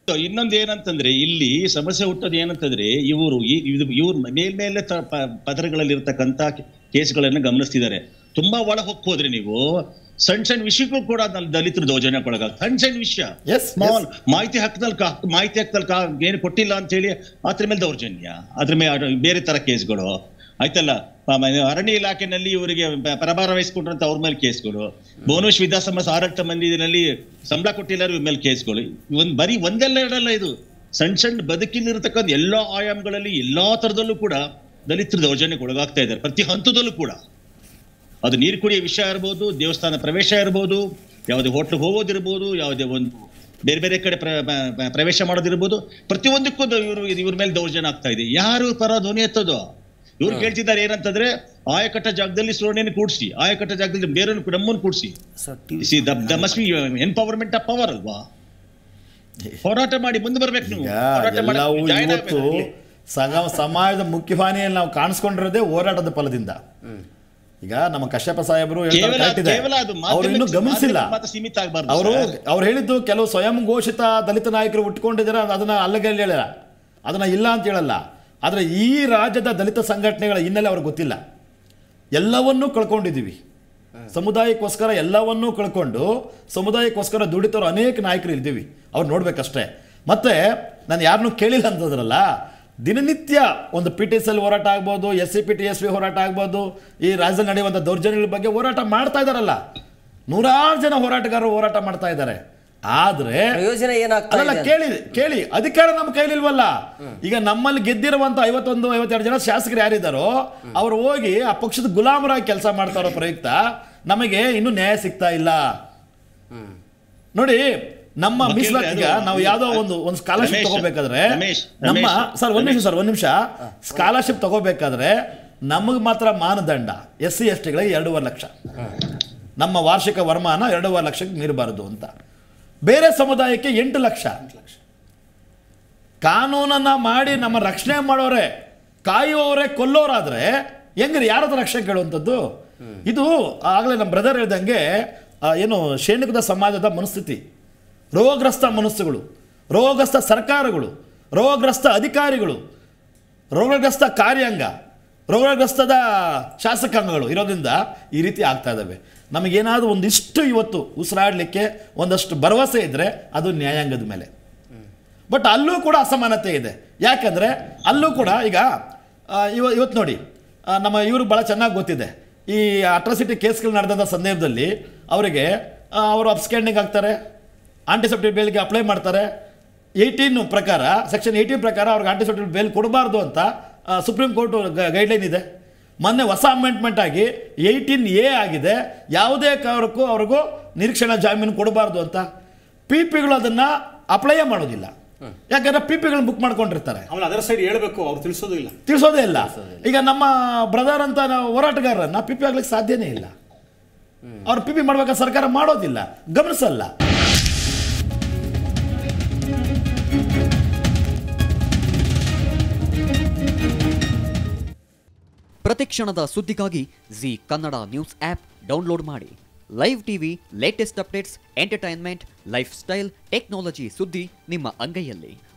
ಇನ್ನೊಂದು ಏನಂತಂದ್ರೆ ಇಲ್ಲಿ ಸಮಸ್ಯೆ ಹುಟ್ಟೋದು ಏನಂತಂದ್ರೆ ಇವರು ಇವ್ರ ಮೇಲ್ಮೇಲೆ ತ- ಪ- ಪದರಗಳಲ್ಲಿ ಇರ್ತಕ್ಕಂತ ಕೇಸ್ಗಳನ್ನ ಗಮನಿಸ್ತಿದ್ದಾರೆ ತುಂಬಾ ಒಳ ಹೋಗ್ಬೋದ್ರಿ ನೀವು ಸಣ್ಣ ಸಣ್ಣ ವಿಷಯಕ್ಕೂ ಕೂಡ ನಲ್ಲಿ ದಲಿತರು ದೌರ್ಜನ್ಯಕ್ಕೊಳಗಾಗ ಸಣ್ಣ ಸಣ್ಣ ವಿಷಯ Yes, ಸ್ಮಾಲ್ ಮಾಹಿತಿ ಹಕ್ಕದಲ್ಲಿ ಕಾ- ಮಾಹಿತಿ ಹಕ್ಕದಲ್ಲಿ ಕಾ ಏನು ಕೊಟ್ಟಿಲ್ಲ ಅಂತ ಹೇಳಿ ಅದ್ರ ಮೇಲೆ ದೌರ್ಜನ್ಯ ಅದ್ರ ಮೇಲೆ ಬೇರೆ ತರ ಕೇಸ್ಗಳು ಆಯ್ತಲ್ಲ ಆ, ಮ- ಅರಣ್ಯ ಇಲಾಖೆನಲ್ಲಿ ಇವರಿಗೆ ಪ- ಪ್ರಭಾರ ವಹಿಸ್ಕೊಂಡ್ರಂತ ಅವ್ರ ಮೇಲೆ ಕೇಸ್ಗಳು ಭುವನೇಶ್ ವಿಧಾನಸಭಾ ಆಡಳಿತ ಮಂದಿರಲ್ಲಿ ಸಂಬಳ ಕೊಟ್ಟಿಲ್ಲ ಇವ್ರ ಮೇಲೆ ಕೇಸ್ಗಳು ಒಂದ್ ಬರೀ ಒಂದೆಲ್ಲ ಎರಡಲ್ಲ ಇದು ಸಣ್ಣ ಸಣ್ಣ ಬದುಕಿಲಿರತಕ್ಕಂಥ ಎಲ್ಲಾ ಆಯಾಮಗಳಲ್ಲಿ ಎಲ್ಲಾ ತರದಲ್ಲೂ ಕೂಡ ದಲಿತರು ದೌರ್ಜನ್ಯಕ್ಕೆ ಒಳಗಾಗ್ತಾ ಇದ್ದಾರೆ ಪ್ರತಿ ಹಂತದಲ್ಲೂ ಕೂಡ ಅದು ನೀರು ಕುಡಿಯೋ ವಿಷಯ ಇರ್ಬೋದು ದೇವಸ್ಥಾನ ಪ್ರವೇಶ ಇರ್ಬೋದು ಯಾವುದೇ ಹೋಟ್ಲಿಗೆ ಹೋಗೋದಿರ್ಬೋದು ಯಾವುದೇ ಒಂದು ಬೇರೆ ಬೇರೆ ಕಡೆ ಪ್ರ- ಪ- ಪ- ಪ್ರವೇಶ ಮಾಡೋದಿರ್ಬೋದು ಪ್ರತಿಯೊಂದಕ್ಕೂ ದ- ಇವರು ಇವ್ರ ಮೇಲೆ ದೌರ್ಜನ್ಯ ಆಗ್ತಾ ಇದೆ ಯಾರು ಪರ ಧ್ವನಿ ಎತ್ತೋದು ಇವ್ರು ಕೇಳ್ತಿದ್ದಾರೆ ಏನಂತಂದ್ರೆ ಆಯಕಟ್ಟ ಜಾಗದಲ್ಲಿ ಸುವರ್ಣನ ಕೂಡಿಸಿ ಆಯಕಟ್ಟ ಜಾಗದಲ್ಲಿ ಬೇರೆ ನಮ್ಮನ್ನು ಕೂಡಿಸಿ ಸರ್ ಟಿ the must be empowerment of power ಅಲ್ವಾ ಹೋರಾಟ ಮಾಡಿ ಮುಂದೆ ಬರ್ಬೇಕು ನೀವು ಈಗ ಹೋರಾಟ ಮಾಡಿ ಎಲ್ಲವೂ join ಇವತ್ತು ಆಗ್ಬೇಕು. ಸಗ ಸಮಾಜದ ಮುಖ್ಯವಾಹಿನಿಯಲ್ಲಿ ನಾವು ಕಾಣಿಸ್ಕೊಂಡಿರೋದೇ ಹೋರಾಟದ ಫಲದಿಂದ ಈಗ ನಮ್ಮ ಕಶ್ಯಪ ಸಾಹೇಬರು ಹೇಳ್ತಾರೆ ಕೇವಲ correct ಇದೆ. ಕೇವಲ ಅದು ಅವ್ರು ಇನ್ನೂ ಮಾಧ್ಯಮಕ್ಕೆ- ಗಮನಿಸಿಲ್ಲ ಮಾಧ್ಯಮಕ್ಕೆ ಮಾತ್ರ ಸೀಮಿತ ಆಗಬಾರ್ದು ಅವರು ಅವ್ರು ಹೇಳಿದ್ದು ಕೆಲವು ಸ್ವಯಂ ಘೋಷಿತ ದಲಿತ ನಾಯಕರು ಉಟ್ಕೊಂಡಿದ್ದಾರೆ ಅದನ್ನ ಅಲ್ಲಗೆಲ್ಲ ಹೇಳ ಅದನ್ನ ಇಲ್ಲ ಅಂತ ಹೇಳಲ್ಲ ಆದ್ರೆ ಈ ರಾಜ್ಯದ ದಲಿತ ಸಂಘಟನೆಗಳ ಹಿನ್ನೆಲೆ ಅವ್ರಿಗೆ ಗೊತ್ತಿಲ್ಲ ಎಲ್ಲವನ್ನೂ ಕಳ್ಕೊಂಡಿದ್ದೀವಿ ಸಮುದಾಯಕ್ಕೋಸ್ಕರ ಎಲ್ಲವನ್ನೂ ಕಳ್ಕೊಂಡು ಸಮುದಾಯಕ್ಕೋಸ್ಕರ ದುಡಿತವರು ಅನೇಕ ನಾಯಕರು ಇದ್ದೀವಿ ಅವ್ರು ನೋಡ್ಬೇಕಷ್ಟೇ ಮತ್ತೆ ನಾನು ಯಾರನ್ನೂ ಕೇಳಿಲ್ಲ ಅಂತಂದ್ರಲ್ಲ ದಿನನಿತ್ಯ ಒಂದು ಪಿ ಟಿ ಎಸ್ ಎಲ್ ಹೋರಾಟ ಆಗ್ಬೋದು S C P T S V ಹೋರಾಟ ಆಗ್ಬೋದು ಈ ರಾಜ್ಯದಲ್ಲಿ ನಡೆಯುವಂಥ ದೌರ್ಜನ್ಯಗಳ ಬಗ್ಗೆ ಹೋರಾಟ ಮಾಡ್ತಾ ಇದ್ದಾರಲ್ಲ ನೂರಾರು ಜನ ಹೋರಾಟಗಾರರು ಹೋರಾಟ ಮಾಡ್ತಾ ಇದ್ದಾರೆ ಆದ್ರೆ ಪ್ರಯೋಜನ ಏನಾಗ್ತಾ ಅಲ್ಲ ಇದೆ ಕೇಳಿ ಕೇಳಿ ಅಧಿಕಾರ ನಮ್ಮ ಕೈಲಿಲ್ವಲ್ಲ ಈಗ ನಮ್ಮಲ್ಲಿ ಗೆದ್ದಿರುವಂತ ಐವತ್ತೊಂದು ಐವತ್ತೆರಡು ಜನ ಶಾಸಕರು ಯಾರಿದ್ದಾರೋ ಅವ್ರು ಹೋಗಿ ಆ ಪಕ್ಷದ ಗುಲಾಮರಾಗಿ ಕೆಲಸ ಮಾಡ್ತಾ ಇರೋ ಪ್ರಯುಕ್ತ ನಮಗೆ ಇನ್ನೂ ನ್ಯಾಯ ಸಿಗ್ತಾ ಇಲ್ಲ ನೋಡಿ ನಮ್ಮ ವಕೀಲ್ರೆ, ಮೀಸಲಾತಿಗ ಅದು- ನಾವು ಯಾವ್ದೋ ಒಂದು ಒಂದು ಸ್ಕಾಲರ್ಶಿಪ್ ರಮೇಶ್, ತಗೋಬೇಕಾದ್ರೆ ರಮೇಶ್, ನಮ್ಮ ರಮೇಶ್, ಸರ್ ಒಂದ್ ನಿಮಿಷ ಸರ್ ಒಂದ್ ನಿಮಿಷ ಸ್ಕಾಲರ್ಶಿಪ್ ತಗೋಬೇಕಾದ್ರೆ ನಮಗೆ ಮಾತ್ರ ಮಾನದಂಡ ಎಸ್ ಸಿ ಎಸ್ ಟಿಗಳಿಗೆ ಎರಡೂವರೆ ಲಕ್ಷ ನಮ್ಮ ವಾರ್ಷಿಕ ವರಮಾನ ಎರಡೂವರೆ ಲಕ್ಷಕ್ಕೆ ಮೀರಬಾರದು ಅಂತ ಬೇರೆ ಸಮುದಾಯಕ್ಕೆ ಎಂಟು ಲಕ್ಷ ಕಾನೂನನ್ನ ಮಾಡಿ ನಮ್ಮ ರಕ್ಷಣೆ ಮಾಡೋರೆ ಕಾಯುವವರೇ ಕೊಲ್ಲೋರಾದ್ರೆ ಹೆಂಗ್ರಿ ಯಾರ ಹತ್ರ ರಕ್ಷಣೆ ಕೇಳುವಂಥದ್ದು ಇದು ಆಗಲೇ ನಮ್ಮ ಬ್ರದರ್ ಹೇಳ್ದಂಗೆ ಆ, ಏನು ಶೇಣುಕದ ಸಮಾಜದ ಮನಸ್ಥಿತಿ ರೋಗಗ್ರಸ್ತ ಮನಸ್ಸುಗಳು ರೋಗಗ್ರಸ್ತ ಸರ್ಕಾರಗಳು ರೋಗಗ್ರಸ್ತ ಅಧಿಕಾರಿಗಳು ರೋಗಗ್ರಸ್ತ ಕಾರ್ಯಾಂಗ ರೋಗಗ್ರಸ್ತದ ಶಾಸಕಾಂಗಗಳು ಇರೋದ್ರಿಂದ ಈ ರೀತಿ ಆಗ್ತಾ ಇದ್ದಾವೆ ನಮಗೇನಾದರೂ ಒಂದಿಷ್ಟು ಇವತ್ತು ಉಸಿರಾಡಲಿಕ್ಕೆ ಒಂದಷ್ಟು ಭರವಸೆ ಇದ್ದರೆ ಅದು ನ್ಯಾಯಾಂಗದ ಮೇಲೆ ಬಟ್ ಅಲ್ಲೂ ಕೂಡ ಅಸಮಾನತೆ ಇದೆ ಯಾಕಂದರೆ ಅಲ್ಲೂ ಕೂಡ ಈಗ ಆ, ಇವ ಇವತ್ತು ನೋಡಿ ಆ, ನಮ್ಮ ಇವರು ಭಾಳ ಚೆನ್ನಾಗಿ ಗೊತ್ತಿದೆ ಈ ಅಟ್ರಾಸಿಟಿ ಕೇಸ್ಗಳು ನಡೆದಂಥ ಸಂದರ್ಭದಲ್ಲಿ ಅವರಿಗೆ ಆ, ಅವರು ಅಪ್ಸ್ಕ್ಯಾಂಡಿಂಗ್ ಆಗ್ತಾರೆ ಆಂಟಿಸೆಪ್ಟಿವ್ ಬೇಲ್ಗೆ ಅಪ್ಲೈ ಮಾಡ್ತಾರೆ ಏಯ್ಟೀನ್ ಪ್ರಕಾರ ಸೆಕ್ಷನ್ ಏಯ್ಟೀನ್ ಪ್ರಕಾರ ಅವ್ರಿಗೆ ಆಂಟಿಸೆಪ್ಟಿವ್ ಬೇಲ್ ಕೊಡಬಾರ್ದು ಅಂತ ಆ, ಸುಪ್ರೀಂ ಕೋರ್ಟ್ ಗೈಡ್ಲೈನ್ ಇದೆ ಮೊನ್ನೆ ಹೊಸ ಅಮೆಂಡ್ಮೆಂಟ್ ಆಗಿ ಏಯ್ಟೀನ್ ಎ ಆಗಿದೆ ಯಾವುದೇ ಕಾರಣಕ್ಕೂ ಅವ್ರಿಗೂ ನಿರೀಕ್ಷಣಾ ಜಾಮೀನು ಕೊಡಬಾರ್ದು ಅಂತ ಪಿ ಪಿಗಳು ಅದನ್ನು ಅಪ್ಲೈಯೇ ಮಾಡೋದಿಲ್ಲ ಯಾಕಂದ್ರೆ ಪಿ ಪಿಗಳನ್ನ ಬುಕ್ ಮಾಡ್ಕೊಂಡಿರ್ತಾರೆ ಆಮೇಲೆ ಅದರ ಸೈಡ್ ಹೇಳ್ಬೇಕು ಅವ್ರು ತಿಳಿಸೋದು ಇಲ್ಲ ತಿಳಿಸೋದೇ ಇಲ್ಲ ಈಗ ನಮ್ಮ ಬ್ರದರ್ ಅಂತ ನಾವು ಹೋರಾಟಗಾರರನ್ನ ಪಿ ಪಿ ಆಗ್ಲಿಕ್ಕೆ ಸಾಧ್ಯನೇ ಇಲ್ಲ ಅವ್ರು ಪಿ ಪಿ ಮಾಡ್ಬೇಕಾದ್ರೆ ಸರ್ಕಾರ ಮಾಡೋದಿಲ್ಲ ಗಮನಿಸಲ್ಲ ಪ್ರತಿಕ್ಷಣದ ಸುದ್ದಿಗಾಗಿ Zee Kannada news app download ಮಾಡಿ live TV latest updates entertainment lifestyle technology ಸುದ್ದಿ ನಿಮ್ಮ ಅಂಗೈಯಲ್ಲಿ